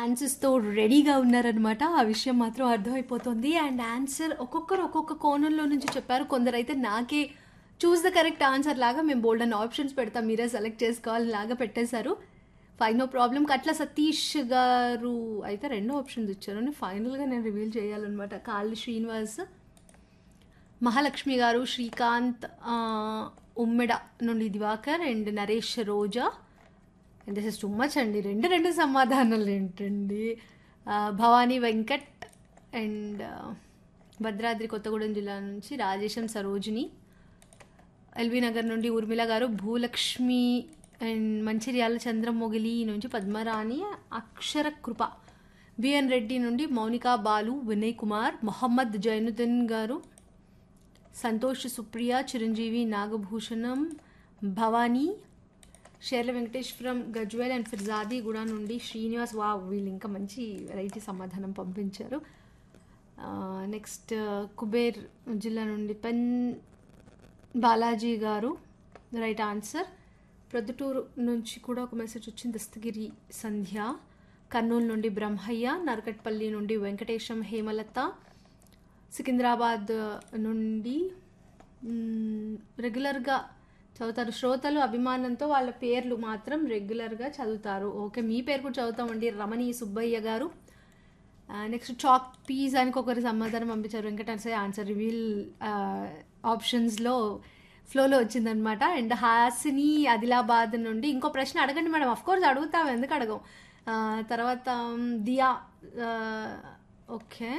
ఆన్సర్స్తో రెడీగా ఉన్నారనమాట ఆ విషయం మాత్రం అర్థమైపోతుంది అండ్ ఆన్సర్ ఒక్కొక్కరు ఒక్కొక్క కోణంలో నుంచి చెప్పారు కొందరైతే నాకే చూస్ ద కరెక్ట్ ఆన్సర్ లాగా మేము బోల్డ్ అన్న ఆప్షన్స్ పెడతాం మీరే సెలెక్ట్ చేసుకోవాలి లాగా పెట్టేశారు fine no problem Katla Satish గారు అయితే రెండో ఆప్షన్స్ ఇచ్చారు ఫైనల్గా నేను రివీల్ చేయాలన్నమాట కాళ్ళు శ్రీనివాస్ మహాలక్ష్మి గారు శ్రీకాంత్ ఆ, ఉమ్మెడ నుండి Diwakar and Naresh Roja and this is too much అండి రెండు రెండు సమాధానాలు ఏంటండి ఆ, భవానీ వెంకట్ అండ్ ఆ, భద్రాద్రి కొత్తగూడెం జిల్లా నుంచి రాజేశం సరోజిని ఎల్బీ నగర్ నుండి ఊర్మిళ గారు భూలక్ష్మి అండ్ మంచిర్యాల చంద్రమొగిలి నుంచి పద్మరాణి అక్షర కృప బిఎన్ రెడ్డి నుండి మౌనికా బాలు వినయ్ కుమార్ మొహమ్మద్ జైనుద్దీన్ గారు సంతోష్ సుప్రియ చిరంజీవి నాగభూషణం భవానీ షేర్ల వెంకటేశ్వరం గజ్వేల్ అండ్ ఫిర్జాది కూడా నుండి శ్రీనివాస్ వా వీళ్ళు ఇంకా మంచి వెరైటీ సమాధానం పంపించారు నెక్స్ట్ కుబేర్ జిల్లా నుండి పెన్ బాలాజీ గారు రైట్ ఆన్సర్ ప్రొద్దుటూరు నుంచి కూడా ఒక మెసేజ్ వచ్చింది దస్తగిరి సంధ్య కర్నూలు నుండి బ్రహ్మయ్య నరకట్పల్లి నుండి వెంకటేశం హేమలత సికింద్రాబాద్ నుండి మ్, రెగ్యులర్గా చదువుతారు శ్రోతలు అభిమానంతో వాళ్ళ పేర్లు మాత్రం రెగ్యులర్గా చదువుతారు ఓకే మీ పేరు కూడా చదువుతామండి రమణి సుబ్బయ్య గారు నెక్స్ట్ చాక్ పీస్ అని ఒకరి సమాధానం పంపించారు వెంకటేశ్వర ఆన్సర్ రివీల్ ఆప్షన్స్లో ఫ్లోలో వచ్చిందనమాట అండ్ హాసిని ఆదిలాబాద్ నుండి ఇంకో ప్రశ్న అడగండి మేడం అఫ్ కోర్స్ అడుగుతాం ఎందుకు అడగం ఆ, తర్వాత మ్, దియా ఆ, ఓకే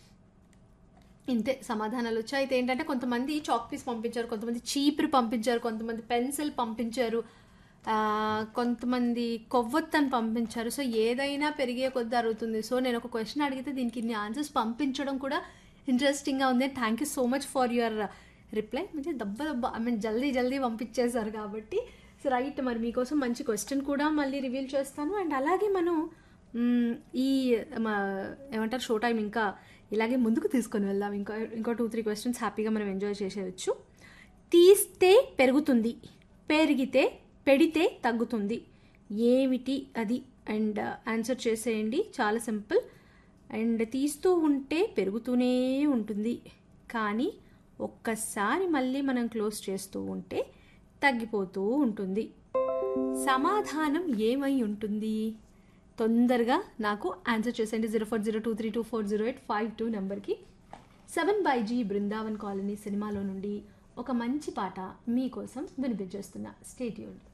ఇంతే సమాధానాలు వచ్చాయి అయితే ఏంటంటే కొంతమంది చాక్ పీస్ పంపించారు కొంతమంది చీపురు పంపించారు కొంతమంది పెన్సిల్ పంపించారు ఆ, కొంతమంది కొవ్వొత్తని పంపించారు సో ఏదైనా పెరిగే కొద్ది అరుగుతుంది సో నేను ఒక క్వశ్చన్ అడిగితే దీనికి ఇన్ని ఆన్సర్స్ పంపించడం కూడా ఇంట్రెస్టింగ్గా ఉంది thank you so much for your reply మంచి దెబ్బ దెబ్బ ఐ మీన్ జల్దీ జల్దీ పంపించేశారు కాబట్టి సో రైట్ మరి మీకోసం మంచి క్వశ్చన్ కూడా మళ్ళీ రివీల్ చేస్తాను అండ్ అలాగే మనం మ్మ్, ఈ మా ఏమంటారు షో టైం ఇంకా ఇలాగే ముందుకు తీసుకొని వెళ్దాం ఇంకా ఇంకో టూ త్రీ క్వశ్చన్స్ హ్యాపీగా మనం ఎంజాయ్ చేసేయచ్చు తీస్తే పెరుగుతుంది పెరిగితే పెడితే తగ్గుతుంది ఏమిటి అది అండ్ ఆన్సర్ చేసేయండి చాలా సింపుల్ అండ్ తీస్తూ ఉంటే పెరుగుతూనే ఉంటుంది కానీ ఒక్కసారి మళ్ళీ మనం క్లోజ్ చేస్తూ ఉంటే తగ్గిపోతూ ఉంటుంది సమాధానం ఏమై ఉంటుంది తొందరగా నాకు ఆన్సర్ చేసేయండి zero four zero two three two four zero eight five two నెంబర్కి seven by G Brindavan colony సినిమాలో నుండి ఒక మంచి పాట మీకోసం వినిపించేస్తున్నా స్టేట్యూన్